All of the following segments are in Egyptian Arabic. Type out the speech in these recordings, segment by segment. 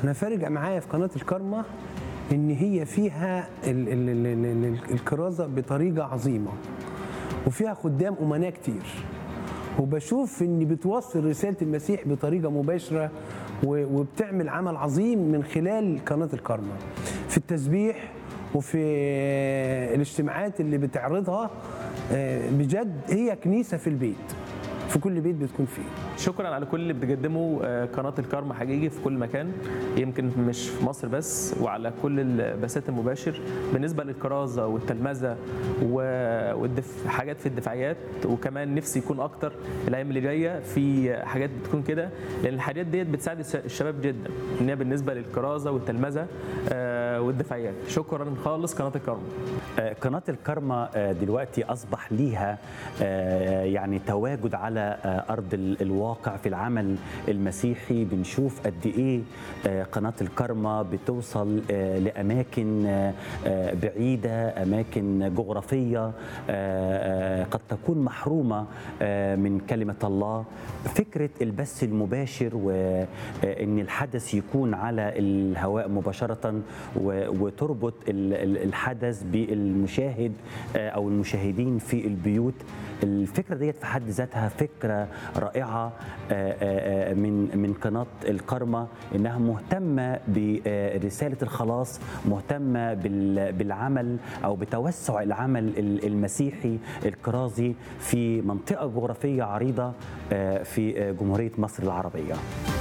انا فارق معايا في قناه الكرمه ان هي فيها ال ال ال ال ال الكرازه بطريقه عظيمه وفيها خدام امناء كتير وبشوف ان بتوصل رساله المسيح بطريقه مباشره و- وبتعمل عمل عظيم من خلال قناه الكرمه في التسبيح وفي الاجتماعات اللي بتعرضها آه، بجد هي كنيسه في البيت في كل بيت بتكون فيه شكرا على كل اللي بتقدمه آه، قناه الكرم حقيقي في كل مكان يمكن مش في مصر بس وعلى كل البثات المباشر بالنسبه للكرازه والتلمذه وحاجات في الدفاعيات وكمان نفسي يكون اكتر الايام اللي جايه في حاجات بتكون كده لان الحاجات ديت بتساعد الش- الشباب جدا ان هي بالنسبه للكرازه والتلمذه آه، والدفاعيات شكرا خالص قناه الكرم آه، قناة الكرمة آه، دلوقتي أصبح ليها آه، يعني تواجد على آه، أرض ال- الواقع في العمل المسيحي بنشوف قد إيه آه، قناة الكرمة بتوصل آه، لأماكن آه، آه، بعيدة أماكن جغرافية آه، آه، قد تكون محرومة آه، من كلمة الله فكرة البث المباشر وأن الحدث يكون على الهواء مباشرة و- وتربط ال- ال- الحدث بالمشاهد آه، أو المشاهدين في البيوت الفكرة ديت في حد ذاتها فكرة رائعة آه، آه، آه، من من قناة الكرمة إنها مهتمة برسالة الخلاص مهتمة بال- بالعمل أو بتوسع العمل ال- المسيحي الكرازي في منطقة جغرافية عريضة آه، في آه، جمهورية مصر العربية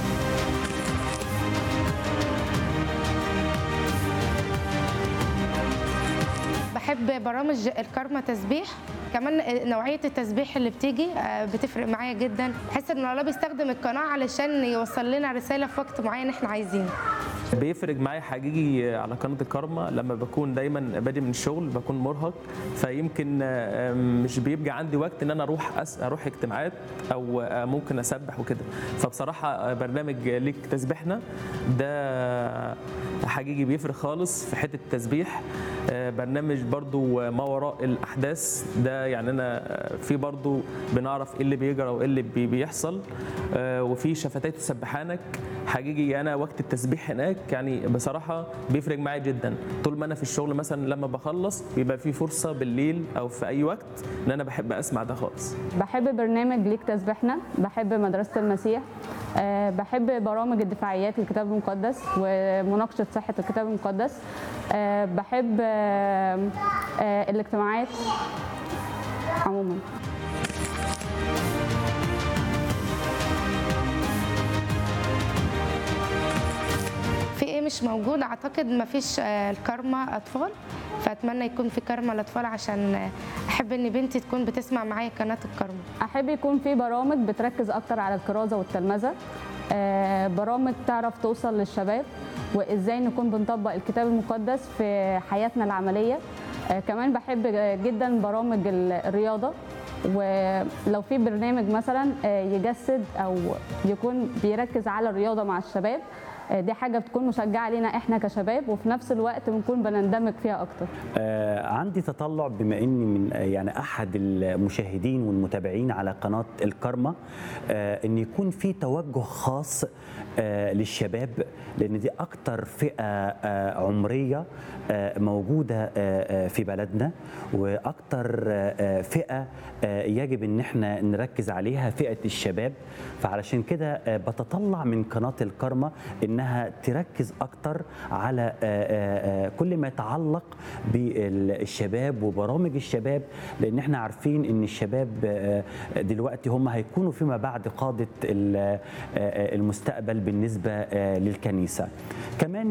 بحب برامج الكارما تسبيح كمان نوعية التسبيح اللي بتيجي آه، بتفرق معايا جدا بحس ان الله بيستخدم القناة علشان يوصل لنا رسالة في وقت معين احنا عايزينه بيفرق معايا حقيقي على قناه الكرمة لما بكون دايما بادئ من الشغل بكون مرهق فيمكن آه، مش بيبقى عندي وقت ان انا اروح أس اروح اجتماعات او آه، ممكن اسبح وكده فبصراحه آه، برنامج ليك تسبيحنا ده حقيقي بيفرق خالص في حته التسبيح آه، برنامج برضو ما وراء الاحداث ده يعني انا آه، في برضو بنعرف ايه اللي بيجرى وايه اللي بي- بيحصل آه، وفي شفتات تسبحانك حقيقي انا وقت التسبيح هناك يعني بصراحه بيفرق معايا جدا طول ما انا في الشغل مثلا لما بخلص بيبقى في فرصه بالليل او في اي وقت ان انا بحب اسمع ده خالص بحب برنامج ليك تسبيحنا بحب مدرسة المسيح أه بحب برامج الدفاعيات للكتاب المقدس ومناقشة صحة الكتاب المقدس أه بحب أه أه الاجتماعات عموما في ايه مش موجود اعتقد ما فيش آه، الكارما اطفال فاتمنى يكون في كارما الاطفال عشان آه، احب ان بنتي تكون بتسمع معايا قناة الكارما احب يكون في برامج بتركز اكتر على الكرازه والتلمذه آه، برامج تعرف توصل للشباب وازاي نكون بنطبق الكتاب المقدس في حياتنا العمليه آه، كمان بحب جدا برامج ال- الرياضه ولو في برنامج مثلا آه، يجسد او يكون بيركز على الرياضه مع الشباب آه، دي حاجه بتكون مشجعه لينا احنا كشباب وفي نفس الوقت بنكون بنندمج فيها اكتر آه، عندي تطلع بما اني من آه، يعني احد المشاهدين والمتابعين على قناه الكرمه آه، ان يكون في توجه خاص آه، للشباب لان دي اكتر فئه آه، عمريه آه، موجوده آه، آه، في بلدنا واكتر آه، آه، فئه آه، يجب ان احنا نركز عليها فئه الشباب فعلشان كده آه، بتطلع من قناه الكرمه انها تركز اكتر على آه، آه، آه، كل ما يتعلق بالشباب وبرامج الشباب لان احنا عارفين ان الشباب آه، دلوقتي هم هيكونوا فيما بعد قاده ال- آه، آه، المستقبل بالنسبه آه، للكنيسه كمان